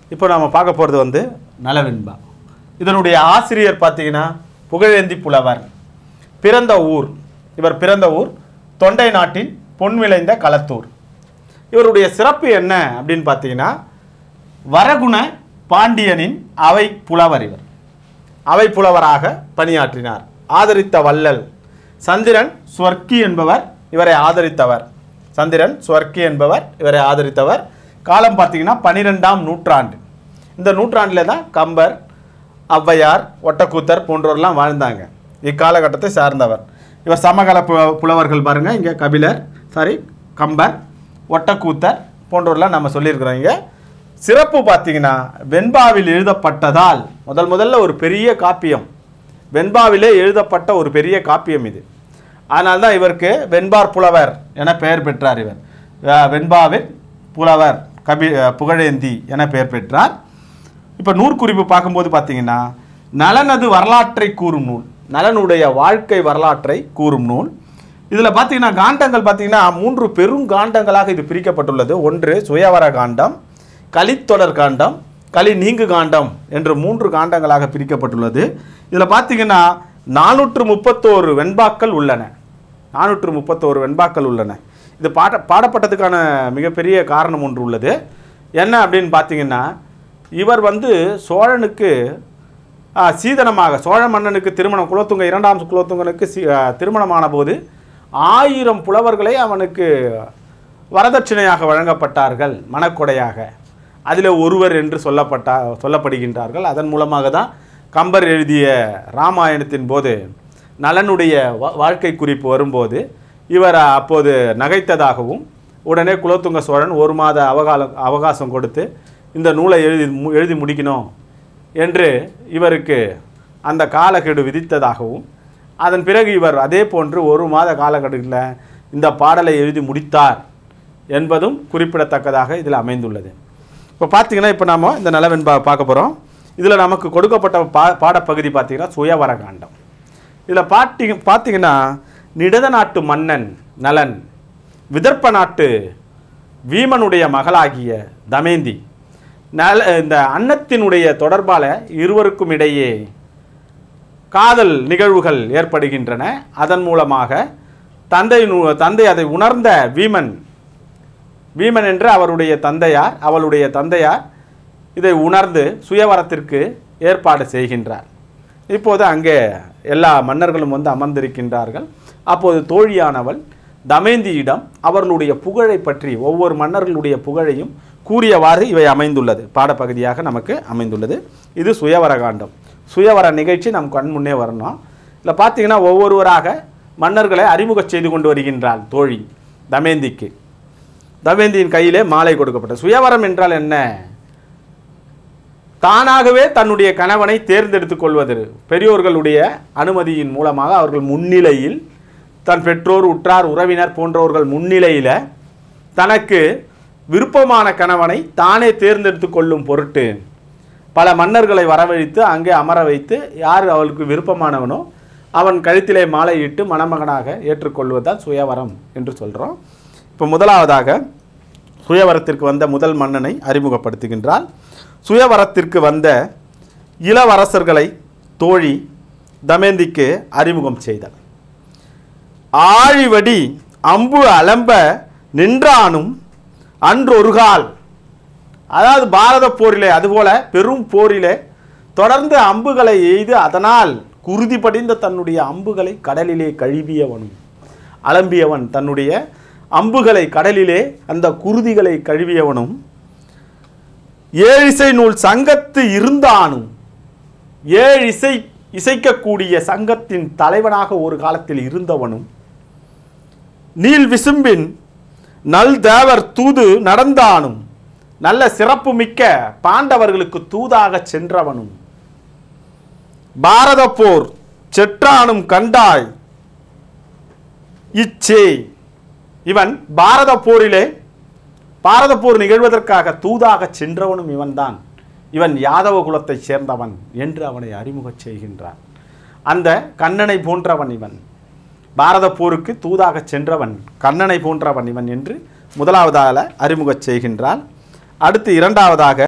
இப்போ நம்ம பார்க்க போகிறது வந்து நலவெண்பா இதனுடைய ஆசிரியர் பார்த்தீங்கன்னா புகழேந்தி புலவர் பிறந்த ஊர் இவர் பிறந்த ஊர் தொண்டை நாட்டின் பொன் விளைந்த களத்தூர் இவருடைய சிறப்பு என்ன அப்படின்னு பார்த்தீங்கன்னா வரகுண பாண்டியனின் அவை புலவர் இவர் அவை புலவராக பணியாற்றினார் ஆதரித்த வள்ளல் சந்திரன் ஸ்வர்க்கி என்பவர் இவரை ஆதரித்தவர் சந்திரன் ஸ்வர்க்கி என்பவர் இவரை ஆதரித்தவர் காலம் பார்த்தீங்கன்னா பன்னிரெண்டாம் நூற்றாண்டு இந்த நூற்றாண்டில் தான் கம்பர் ஔவையார் ஒட்டக்கூத்தர் போன்றோர்லாம் வாழ்ந்தாங்க இக்காலகட்டத்தை சார்ந்தவர் இவர் சமகால பு- புலவர்கள் பாருங்க இங்கே கபிலர் சாரி கம்பர் ஒட்டக்கூத்தர் போன்றோர்லாம் நம்ம சொல்லியிருக்கிறோம் இங்கே சிறப்பு பார்த்தீங்கன்னா வெண்பாவில் எழுதப்பட்டதால் முதல் முதல்ல ஒரு பெரிய காப்பியம் வெண்பாவிலே எழுதப்பட்ட ஒரு பெரிய காப்பியம் இது அதனால தான் இவருக்கு வெண்பார் புலவர் என பெயர் பெற்றார் இவர் அஹ் வெண்பாவில் புலவர் கபி அஹ் புகழேந்தி என பெயர் பெற்றார் இப்போ நூற்குறிப்பு பார்க்கும்போது பார்த்தீங்கன்னா நலனது வரலாற்றை கூறும் நூல் நலனுடைய வாழ்க்கை வரலாற்றை கூறும் நூல் இதில் பார்த்தீங்கன்னா காண்டங்கள் பார்த்தீங்கன்னா மூன்று பெரும் காண்டங்களாக இது பிரிக்கப்பட்டுள்ளது ஒன்று சுயவர காண்டம் கலித்தொடர் காண்டம் களி நீங்கு காண்டம் என்று மூன்று காண்டங்களாக பிரிக்கப்பட்டுள்ளது இதில் பார்த்தீங்கன்னா நானூற்று முப்பத்தோரு வெண்பாக்கள் உள்ளன நானூற்று முப்பத்தோரு வெண்பாக்கள் உள்ளன இது பாட பாடப்பட்டதுக்கான மிகப்பெரிய காரணம் ஒன்று உள்ளது என்ன அப்படின்னு பார்த்தீங்கன்னா இவர் வந்து சோழனுக்கு ஆ, சீதனமாக சோழ மன்னனுக்கு திருமணம் குலோத்துங்க இரண்டாம் குலோத்துங்கனுக்கு சி- ஆ, திருமணமான போது ஆயிரம் புலவர்களை அவனுக்கு வரதட்சணையாக வழங்கப்பட்டார்கள் மனக்கொடையாக அதில் ஒருவர் என்று சொல்லப்பட்டா சொல்லப்படுகின்றார்கள் அதன் மூலமாக தான் கம்பர் எழுதிய ராமாயணத்தின் போது நலனுடைய வா- வாழ்க்கை குறிப்பு வரும்போது இவர் அப்போது நகைத்ததாகவும் உடனே குலோத்துங்க சோழன் ஒரு மாத அவகால அவகாசம் கொடுத்து இந்த நூலை எழுதி மு- எழுதி முடிக்கணும் என்று இவருக்கு அந்த காலக்கெடு விதித்ததாகவும் அதன் பிறகு இவர் அதே போன்று ஒரு மாத காலக்கெடுவில் இந்த பாடலை எழுதி முடித்தார் என்பதும் குறிப்பிடத்தக்கதாக இதில் அமைந்துள்ளது இப்போ பார்த்தீங்கன்னா இப்போ நாம இந்த நலவெண்பா பார்க்க போகிறோம் இதில் நமக்கு கொடுக்கப்பட்ட பா பாடப்பகுதி பார்த்தீங்கன்னா சுயவர காண்டம் இதில் பாட்டி பார்த்தீங்கன்னா நிடத நாட்டு மன்னன் நலன் விதர்ப்ப நாட்டு வீமனுடைய மகளாகிய தமேந்தி நல இந்த அன்னத்தினுடைய தொடர்பால இருவருக்கும் இடையே காதல் நிகழ்வுகள் ஏற்படுகின்றன அதன் மூலமாக தந்தை நு- தந்தை அதை உணர்ந்த வீமன் வீமன் என்று அவருடைய தந்தையார் அவளுடைய தந்தையார் இதை உணர்ந்து சுயவரத்திற்கு ஏற்பாடு செய்கின்றார் இப்போது அங்கே எல்லா மன்னர்களும் வந்து அமர்ந்திருக்கின்றார்கள் அப்போது தோழியானவள் தமேந்தியிடம் அவர்களுடைய புகழை பற்றி ஒவ்வொரு மன்னர்களுடைய புகழையும் கூறியவாறு இவை அமைந்துள்ளது பாடப்பகுதியாக நமக்கு அமைந்துள்ளது இது சுயவர காண்டம் சுயவர நிகழ்ச்சி நம் கண் முன்னே வரணும் இதில் பார்த்தீங்கன்னா ஒவ்வொருவராக மன்னர்களை அறிமுகம் செய்து கொண்டு வருகின்றாள் தோழி தமேந்திக்கு தமேந்தியின் கையிலே மாலை கொடுக்கப்பட்டது சுயவரம் என்றால் என்ன தானாகவே தன்னுடைய கணவனை தேர்ந்தெடுத்துக் கொள்வது பெரியோர்களுடைய அனுமதியின் மூலமாக அவர்கள் முன்னிலையில் தன் பெற்றோர் உற்றார் உறவினர் போன்றவர்கள் முன்னிலையில் தனக்கு விருப்பமான கணவனை தானே தேர்ந்தெடுத்து கொள்ளும் பொருட்டு பல மன்னர்களை வரவழைத்து அங்கே அமர வைத்து யார் அவளுக்கு விருப்பமானவனோ அவன் கழுத்திலே மாலையிட்டு மணமகனாக ஏற்றுக்கொள்வதுதான் சுயவரம் என்று சொல்கிறோம் இப்போ முதலாவதாக சுயவரத்திற்கு வந்த முதல் மன்னனை அறிமுகப்படுத்துகின்றார் சுயவரத்திற்கு வந்த இளவரசர்களை தோழி தமேந்திக்கு அறிமுகம் செய்தார் ஆழிவடி அம்பு அலம்ப நின்றானும் அன்றொருகால் அதாவது பாரத போரிலே அதுபோல பெரும் போரிலே தொடர்ந்து அம்புகளை எய்து அதனால் குருதி படிந்த தன்னுடைய அம்புகளை கடலிலே கழுவியவனும் அலம்பியவன் தன்னுடைய அம்புகளை கடலிலே அந்த குருதிகளை கழுவியவனும் ஏழிசை நூல் சங்கத்து இருந்தானும் ஏழு இசை இசைக்கக்கூடிய சங்கத்தின் தலைவனாக ஒரு காலத்தில் இருந்தவனும் நீல் விசும்பின் நல் தேவர் தூது நடந்தானும் நல்ல சிறப்பு மிக்க பாண்டவர்களுக்கு தூதாக சென்றவனும் பாரத போர் செற்றானும் கண்டாய் இச்சே இவன் பாரத போரிலே பாரத போர் நிகழ்வதற்காக தூதாக சென்றவனும் இவன்தான் இவன் யாதவ குலத்தைச் சேர்ந்தவன் என்று அவனை அறிமுகச் செய்கின்றான் அந்த கண்ணனை போன்றவன் இவன் பாரத போருக்கு தூதாக சென்றவன் கண்ணனை போன்றவன் இவன் என்று முதலாவதாக அறிமுகச் செய்கின்றான் அடுத்து இரண்டாவதாக